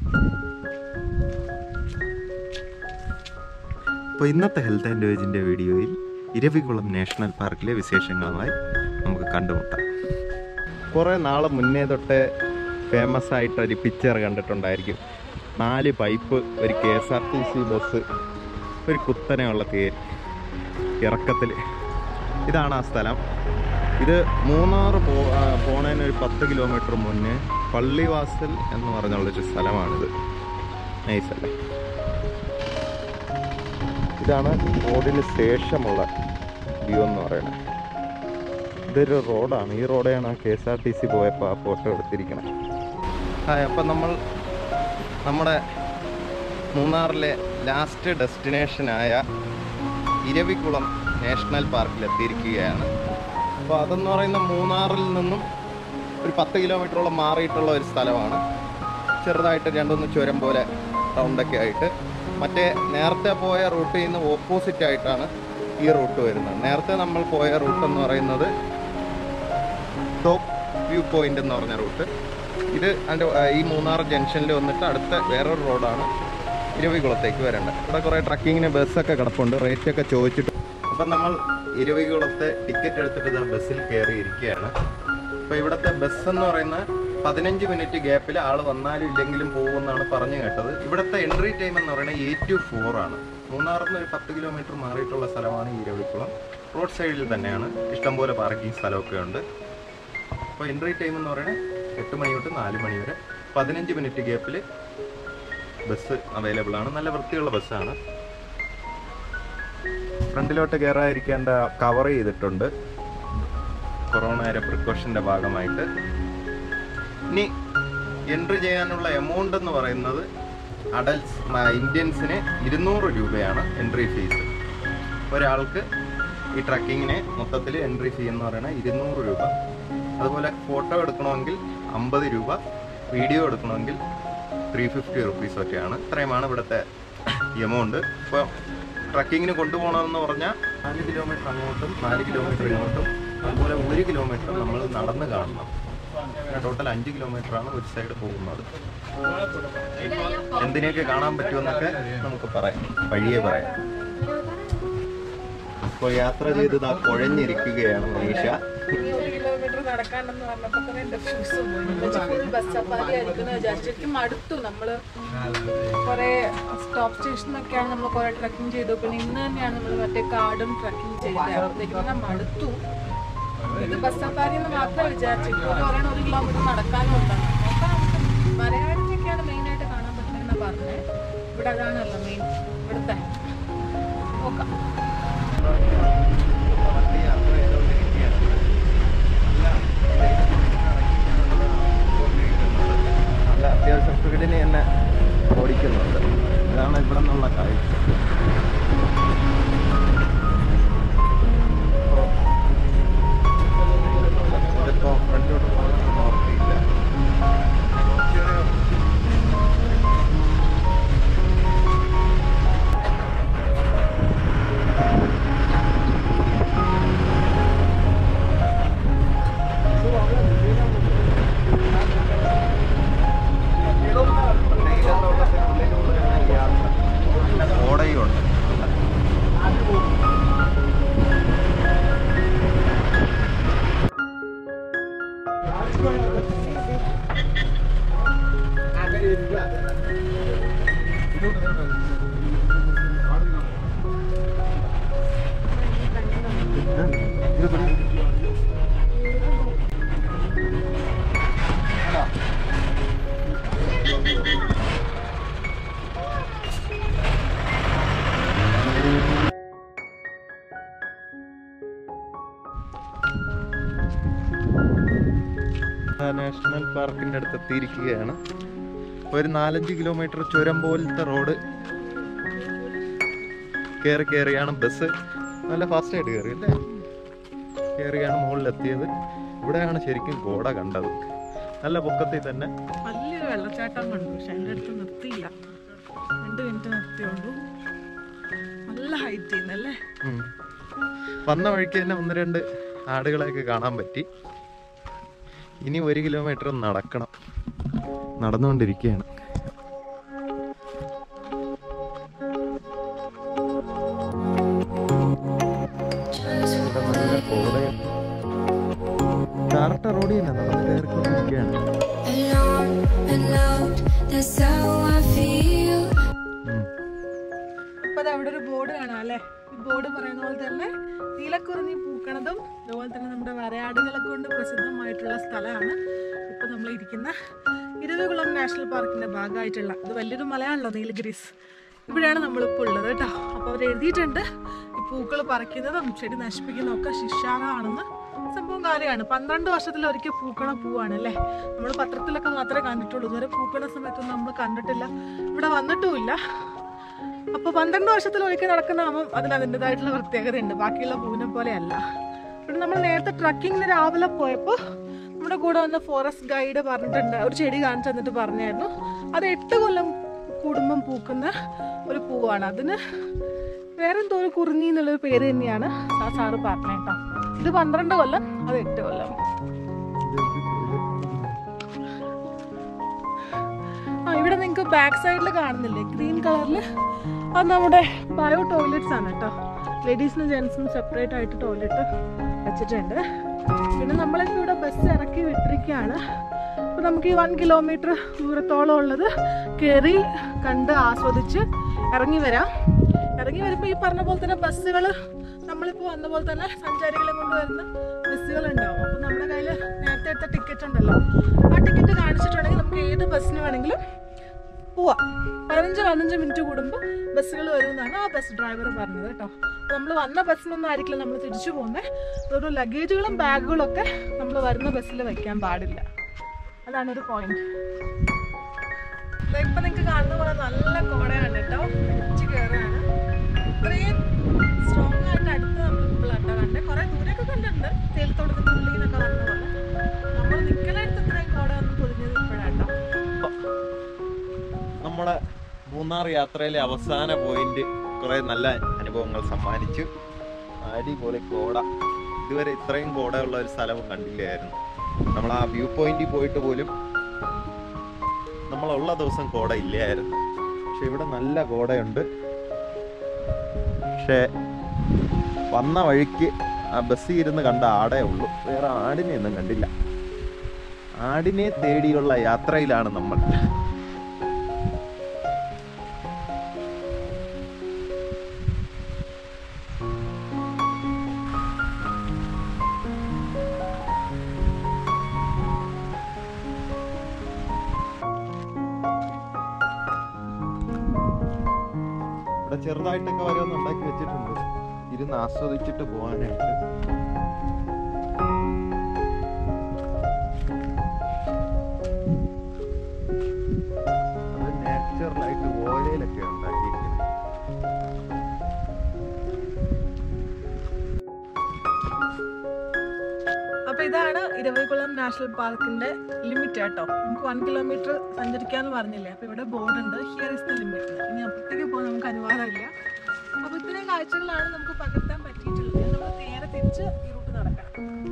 അപ്പോൾ ഇന്നത്തെ health and വേജിൻ്റെ വീഡിയോയിൽ ഇരവികുളം നാഷണൽ പാർക്കിലെ വിശേഷങ്ങളുമായി നമുക്ക് കണ്ടുമുട്ടാം കുറേ നാളെ മുന്നേ തൊട്ട് ഫേമസ് ആയിട്ട് ഒരു പിക്ചർ കണ്ടിട്ടുണ്ടായിരിക്കും നാല് പൈപ്പ് ഒരു K S R T C bus ഒരു കുത്തനെയുള്ള തേര് ഇറക്കത്തിൽ ഇതാണ് ആ സ്ഥലം ഇത് മൂന്നാർ പോ ആ, പോണതിന് ഒരു പത്ത് കിലോമീറ്റർ മുന്നേ പള്ളിവാസൽ എന്ന് പറഞ്ഞുള്ളൊരു സ്ഥലമാണിത് നൈസല്ലേ ഇതാണ് റോഡിന് ശേഷമുള്ള വ്യൂ എന്ന് പറയുന്നത് ഇതൊരു റോഡാണ് ഈ റോഡാണ് K S R T C പോയപ്പോൾ ആ ഫോട്ടോ എടുത്തിരിക്കുന്നത് ഹായ് അപ്പം നമ്മൾ നമ്മുടെ മൂന്നാറിലെ ലാസ്റ്റ് ഡെസ്റ്റിനേഷനായ ഇരവികുളം നാഷണൽ പാർക്കിൽ എത്തിയിരിക്കുകയാണ് അപ്പോൾ അതെന്ന് പറയുന്ന മൂന്നാറിൽ നിന്നും ഒരു പത്ത് കിലോമീറ്ററോളം മാറിയിട്ടുള്ള ഒരു സ്ഥലമാണ് ചെറുതായിട്ട് രണ്ടൊന്ന് ചുരം പോലെ റൗണ്ടൊക്കെ ആയിട്ട് മറ്റേ നേരത്തെ പോയ റൂട്ടിൽ നിന്ന് ഓപ്പോസിറ്റ് ആയിട്ടാണ് ഈ റൂട്ട് വരുന്നത് നേരത്തെ നമ്മൾ പോയ റൂട്ട് എന്ന് പറയുന്നത് ടോപ്പ് വ്യൂ പോയിന്റ് എന്ന് പറഞ്ഞ റൂട്ട് ഇത് അതിൻ്റെ ഈ മൂന്നാർ ജംഗ്ഷനിൽ വന്നിട്ട് അടുത്ത വേറൊരു റോഡാണ് ഇരവികുളത്തേക്ക് വരേണ്ടത് ഇവിടെ കുറേ ട്രക്കിങ്ങിന് ബസ്സൊക്കെ കിടപ്പുണ്ട് റേറ്റ് ഒക്കെ ചോദിച്ചിട്ട് അപ്പം നമ്മൾ ഇരവികുളത്തെ ടിക്കറ്റ് എടുത്തിട്ട് ഇതാ ബസ്സിൽ കയറി ഇരിക്കുകയാണ് അപ്പോൾ ഇവിടുത്തെ ബസ് എന്ന് പറയുന്ന പതിനഞ്ച് മിനിറ്റ് ഗ്യാപ്പിൽ ആൾ വന്നാലും ഇല്ലെങ്കിലും പോകുമെന്നാണ് പറഞ്ഞു കേട്ടത് ഇവിടുത്തെ എൻട്രി ടൈം എന്ന് പറയുന്നത് എയ്റ്റ് ടു ഫോർ ആണ് മൂന്നാറിൽ നിന്ന് ഒരു പത്ത് കിലോമീറ്റർ മാറിയിട്ടുള്ള സ്ഥലമാണ് ഈ ഇരവിക്കുളം റോഡ് സൈഡിൽ തന്നെയാണ് ഇഷ്ടംപോലെ പാർക്കിംഗ് സ്ഥലമൊക്കെ ഉണ്ട് അപ്പോൾ എൻട്രി ടൈം എന്ന് പറയുന്നത് എട്ട് മണി തൊട്ട് നാല് മണി വരെ പതിനഞ്ച് മിനിറ്റ് ഗ്യാപ്പിൽ ബസ് അവൈലബിൾ ആണ് നല്ല വൃത്തിയുള്ള ബസ്സാണ് ഫ്രണ്ടിലോട്ട് കയറാതിരിക്കേണ്ട കവർ ചെയ്തിട്ടുണ്ട് കൊറോണയുടെ പ്രിക്കോഷൻ്റെ ഭാഗമായിട്ട് ഇനി എൻട്രി ചെയ്യാനുള്ള എമൗണ്ട് എന്ന് പറയുന്നത് അഡൽട്സ് ഇന്ത്യൻസിന് ഇരുന്നൂറ് രൂപയാണ് എൻട്രി ഫീസ് ഒരാൾക്ക് ഈ ട്രക്കിങ്ങിന് മൊത്തത്തിൽ എൻട്രി ഫീ എന്ന് പറയുന്നത് ഇരുന്നൂറ് രൂപ അതുപോലെ ഫോട്ടോ എടുക്കണമെങ്കിൽ അമ്പത് രൂപ വീഡിയോ എടുക്കണമെങ്കിൽ ത്രീ ഫിഫ്റ്റി റുപ്പീസ് ഒക്കെയാണ് ഇത്രയുമാണ് ഇവിടുത്തെ എമൗണ്ട് ഇപ്പോൾ ട്രക്കിങ്ങിന് കൊണ്ടുപോകണമെന്ന് പറഞ്ഞാൽ നാല് കിലോമീറ്റർ അങ്ങോട്ടും നാല് കിലോമീറ്റർ ഇങ്ങോട്ടും അതുപോലെ ഒരു കിലോമീറ്റർ നമ്മൾ നടന്ന് കാണണം ടോട്ടൽ അഞ്ച് കിലോമീറ്റർ ആണ് ഒരു സൈഡ് പോകുന്നത് എന്തിനെയൊക്കെ കാണാൻ പറ്റുമെന്നൊക്കെ നമുക്ക് പറയാം വഴിയേ പറയാം ഇപ്പോൾ യാത്ര ചെയ്ത് ഇതാ കുഴഞ്ഞിരിക്കുകയാണ് മനീഷ ഒരു കിലോമീറ്റർ നടക്കാനെന്ന് പറഞ്ഞപ്പോ തന്നെ എന്റെ ഫ്യൂസ് പോയി ഫുൾ ബസ് സഫാരി ആയിരിക്കുന്ന വിചാരിച്ചു ശരിക്കും മടുത്തു നമ്മള് കുറെ സ്റ്റോപ്പ് സ്റ്റേഷനൊക്കെയാണ് നമ്മൾ കുറെ ട്രക്കിംഗ് ചെയ്തു പിന്നെ ഇന്ന് തന്നെയാണ് നമ്മൾ മറ്റേ കാടും ട്രക്കിംഗ് ചെയ്തത് അപ്പോഴത്തേക്കും ഞാൻ മടുത്തു ഇത് ബസ് സഫാരി എന്ന് മാത്രമേ വിചാരിച്ചു ഇപ്പോൾ പറയണ ഒരു കിലോമീറ്റർ നടക്കാനും ഉണ്ടെന്ന് നോക്കാം മലയാളിച്ചൊക്കെയാണ് മെയിൻ ആയിട്ട് കാണാൻ പറ്റുന്നതെന്ന് പറഞ്ഞത് ഇവിടെ അതാണല്ലോ മെയിൻ ഇവിടുത്തെ നോക്കാം വണ്ടി യാത്ര ചെയ്തുകൊണ്ടിരിക്കുകയാണ്. നല്ല അത്യാവശ്യം സ്പീഡിന് തന്നെ ഓടിക്കുന്നുണ്ട് ഇതാണ് ഇവിടെ നിന്നുള്ള കാഴ്ച ഇതിപ്പോ ഫ്രണ്ടിലോട്ട് പോകാൻ ഓർത്തിയില്ല ഓടയുണ്ട് നാഷണൽ പാർക്കിന്റെ അടുത്ത് എത്തിയിരിക്കുകയാണ് ഒരു നാലഞ്ച് കിലോമീറ്റർ ചുരം പോലത്തെ റോഡ് കയറി കയറിയാണ് ബസ് നല്ല ഫാസ്റ്റ് ആയിട്ട് കയറി അല്ലേ കയറിയാണ് മുകളിലെത്തിയത് ഇവിടെയാണ് ശരിക്കും കോട കണ്ടത് നല്ല പൊക്കത്തിൽ തന്നെ വലിയൊരു വെള്ളച്ചാട്ടം കണ്ടു പക്ഷെ എൻ്റെ അടുത്ത് നിർത്തിയില്ല രണ്ട് മിനിറ്റ് നിർത്തിയുള്ളൂ നല്ല ഹൈറ്റ് ചെയ്യുന്നല്ലേ ഉം. വന്ന വഴിക്ക് തന്നെ ഒന്ന് രണ്ട് ആടുകളെയൊക്കെ കാണാൻ പറ്റി ഇനി ഒരു കിലോമീറ്റർ നടക്കണം നടന്നുകൊണ്ടിരിക്കുകയാണ് റോഡിൽ തന്നെ നടന്ന് കയറിക്കൊണ്ടിരിക്കുകയാണ് alone and loved. That's how I feel. ഉം. അപ്പൊ അത് അവിടെ ഒരു ബോർഡ് കാണാം അല്ലേ ഈ ബോർഡ് പറയുന്ന പോലെ തന്നെ നീലക്കുറിഞ്ഞി പൂക്കണതും അതുപോലെ തന്നെ നമ്മുടെ വരയാടുകളെ കൊണ്ട് പ്രസിദ്ധമായിട്ടുള്ള സ്ഥലമാണ് ഇപ്പൊ നമ്മൾ ഇരിക്കുന്ന ഇരുവികുളം നാഷണൽ പാർക്കിന്റെ ഭാഗമായിട്ടുള്ള ഇത് വലിയൊരു മലയാണല്ലോ നീലഗിരീസ് ഇവിടെയാണ് നമ്മളിപ്പോൾ ഉള്ളത് കേട്ടോ അപ്പോൾ അവർ എഴുതിയിട്ടുണ്ട് ഈ പൂക്കൾ പറിക്കുന്നതും ചെടി നശിപ്പിക്കുന്നതും ഒക്കെ ശിക്ഷാർഹമാണെന്ന് സംഭവം കാര്യമാണ് പന്ത്രണ്ട് വർഷത്തിൽ ഒരിക്കൽ പൂക്കണ പൂവാണ് അല്ലേ നമ്മൾ പത്രത്തിലൊക്കെ മാത്രമേ കണ്ടിട്ടുള്ളൂ ഇതുവരെ പൂക്കണ സമയത്തൊന്നും നമ്മൾ കണ്ടിട്ടില്ല ഇവിടെ വന്നിട്ടുമില്ല അപ്പോൾ പന്ത്രണ്ട് വർഷത്തിൽ ഒരിക്കൽ നടക്കുന്ന ആകുമ്പോൾ അതിന് അതിൻ്റെതായിട്ടുള്ള പ്രത്യേകതയുണ്ട് ബാക്കിയുള്ള പൂവിനെ പോലെയല്ല ഇവിടെ നമ്മൾ നേരത്തെ ട്രക്കിങ്ങിന് രാവിലെ പോയപ്പോൾ നമ്മുടെ കൂടെ വന്ന ഫോറസ്റ്റ് ഗൈഡ് പറഞ്ഞിട്ടുണ്ട് ഒരു ചെടി കാണിച്ചു തന്നിട്ട് പറഞ്ഞായിരുന്നു അത് എട്ട് കൊല്ലം കൂടുമ്പം പൂക്കുന്ന ഒരു പൂവാണ് അതിന് വേറെ എന്തോ ഒരു കുറിഞ്ഞി എന്നുള്ളൊരു പേര് തന്നെയാണ് ആ സാറ് പറഞ്ഞേട്ടോ ഇത് പന്ത്രണ്ട് കൊല്ലം അത് എട്ട് കൊല്ലം ആ ഇവിടെ നിങ്ങൾക്ക് ബാക്ക് സൈഡിൽ കാണുന്നില്ലേ ഗ്രീൻ കളറിൽ അത് നമ്മുടെ ബയോ ടോയ്ലറ്റ്സ് ആണ് കേട്ടോ ലേഡീസിനും ജെൻസിനും സെപ്പറേറ്റ് ആയിട്ട് ടോയ്ലറ്റ് വെച്ചിട്ടുണ്ട് പിന്നെ നമ്മളിപ്പോൾ ഇവിടെ ബസ് ഇറക്കി വിട്ടിരിക്കുകയാണ് അപ്പോൾ നമുക്ക് ഈ വൺ കിലോമീറ്റർ ദൂരത്തോളം ഉള്ളത് കയറി കണ്ട് ആസ്വദിച്ച് ഇറങ്ങി വരാം ഇറങ്ങി വരുമ്പോൾ ഈ പറഞ്ഞ പോലെ തന്നെ ബസ്സുകൾ നമ്മളിപ്പോൾ വന്ന പോലെ തന്നെ സഞ്ചാരികളെ കൊണ്ടുവരുന്ന ബസ്സുകൾ ഉണ്ടാവും അപ്പോൾ നമ്മുടെ കയ്യിൽ നേരത്തെ എടുത്ത ടിക്കറ്റ് ഉണ്ടല്ലോ ആ ടിക്കറ്റ് കാണിച്ചിട്ടുണ്ടെങ്കിൽ നമുക്ക് ഏത് ബസ്സിന് വേണമെങ്കിലും പോവാം പതിനഞ്ച് പതിനഞ്ച് മിനിറ്റ് കൂടുമ്പോൾ ബസ്സുകൾ വരുമെന്നാണ് ആ ബസ് ഡ്രൈവർ പറഞ്ഞത് കേട്ടോ നമ്മൾ വന്ന ബസ്സിനൊന്നും ആയിരിക്കില്ല നമ്മൾ തിരിച്ചു പോകുന്നത് ഒരു ലഗേജുകളും ബാഗുകളും ഒക്കെ നമ്മൾ വരുന്ന ബസ്സിൽ വയ്ക്കാൻ പാടില്ല അതാണ് ഒരു പോയിന്റ് ഇപ്പൊ നിങ്ങൾക്ക് കാണുന്ന പോലെ നല്ല കോടയാണ് കേട്ടോ പിടിച്ച് കയറുകയാണ് ഇത്രയും സ്ട്രോങ് ആയിട്ട് അടുത്ത് നമ്മൾ ഇപ്പോഴാട്ടോ കണ്ടേ കുറെ ദൂരെയൊക്കെ കണ്ടിട്ടുണ്ട് തേൽത്തോട്ടത്തിന്റെ ഉള്ളിൽ നിന്നൊക്കെ വന്ന പോലെ നമ്മൾ നിൽക്കലടുത്ത് ഇത്രയും കോട ഒന്നും പൊതിഞ്ഞത് ഇപ്പോഴാട്ടോ നമ്മുടെ മൂന്നാർ യാത്രയിലെ അവസാന പോയിന്റ് കുറെ നല്ല അനുഭവങ്ങൾ സമ്മാനിച്ചു അടിപൊളി കോട ഇതുവരെ ഇത്രയും കോടയുള്ള ഒരു സ്ഥലവും കണ്ടില്ലായിരുന്നു നമ്മൾ ആ വ്യൂ പോയിന്റിൽ പോയിട്ട് പോലും നമ്മളുള്ള ദിവസം കോട ഇല്ലായിരുന്നു പക്ഷെ ഇവിടെ നല്ല കോടയുണ്ട് പക്ഷേ വന്ന വഴിക്ക് ആ ബസ്സിൽ ഇരുന്ന് കണ്ട ആടേ ഉള്ളൂ വേറെ ആടിനെ ഒന്നും കണ്ടില്ല ആടിനെ തേടിയുള്ള യാത്രയിലാണ് നമ്മൾ ഇവിടെ ചെറുതായിട്ടൊക്കെ ഓരോന്ന് ഉണ്ടാക്കി വെച്ചിട്ടുണ്ട് ഇരുന്ന് ആസ്വദിച്ചിട്ട് പോകാനായിട്ട് അത് നാച്ചുറലായിട്ട് ഓലയിലൊക്കെ ഉണ്ടാക്കിയിരിക്കുന്നത് അപ്പൊ ഇതാണ് ഇരവികുളം നാഷണൽ പാർക്കിന്റെ ലിമിറ്റ് കേട്ടോ നമുക്ക് വൺ കിലോമീറ്റർ സഞ്ചരിക്കാന്ന് പറഞ്ഞില്ലേ അപ്പൊ ഇവിടെ ബോർഡ് ഉണ്ട് ഹിയർ ഇസ് ദ ലിമിറ്റ് ഇനി അപ്പുറത്തേക്ക് പോകാൻ നമുക്ക് അനുവാദമില്ല അപ്പൊ ഇത്രയും കാഴ്ചകളാണ് നമുക്ക് പകർത്താൻ പറ്റിയിട്ടുള്ളത് ഇനി നമ്മൾ നേരെ തിരിച്ച് ഈ റൂട്ട് നടക്കണം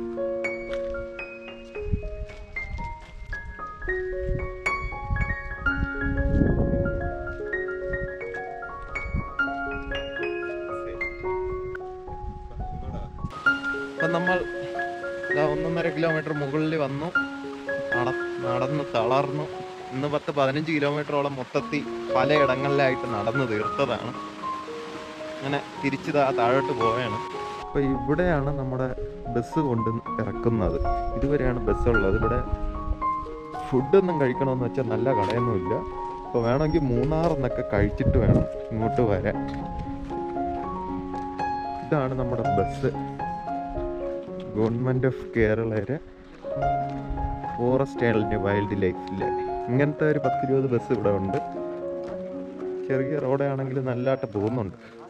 അപ്പം നമ്മൾ ദാ ഒന്നൊന്നര കിലോമീറ്റർ മുകളിൽ വന്നു നട നടന്ന് തളർന്നു ഇന്ന് പത്ത് പതിനഞ്ച് കിലോമീറ്ററോളം മൊത്തത്തിൽ പലയിടങ്ങളിലായിട്ട് നടന്ന് തീർത്തതാണ് അങ്ങനെ തിരിച്ച് ദാ താഴോട്ട് പോവുകയാണ് അപ്പോൾ ഇവിടെയാണ് നമ്മുടെ ബസ് കൊണ്ട് ഇറക്കുന്നത് ഇതുവരെയാണ് ബസ് ഉള്ളത് ഇവിടെ ഫുഡൊന്നും കഴിക്കണമെന്ന് വെച്ചാൽ നല്ല കടയൊന്നുമില്ല അപ്പോൾ വേണമെങ്കിൽ മൂന്നാറിന്നൊക്കെ കഴിച്ചിട്ട് വേണം ഇങ്ങോട്ട് വരാൻ ഇതാണ് നമ്മുടെ ബസ് ഗവൺമെൻറ് ഓഫ് കേരളയുടെ ഫോറസ്റ്റ് ആൻഡ് വൈൽഡ് ലൈഫിലെ ഇങ്ങനത്തെ ഒരു പത്തിരുപത് ബസ് ഇവിടെ ഉണ്ട് ചെറിയ റോഡാണെങ്കിൽ നല്ലതായിട്ട് പോകുന്നുണ്ട്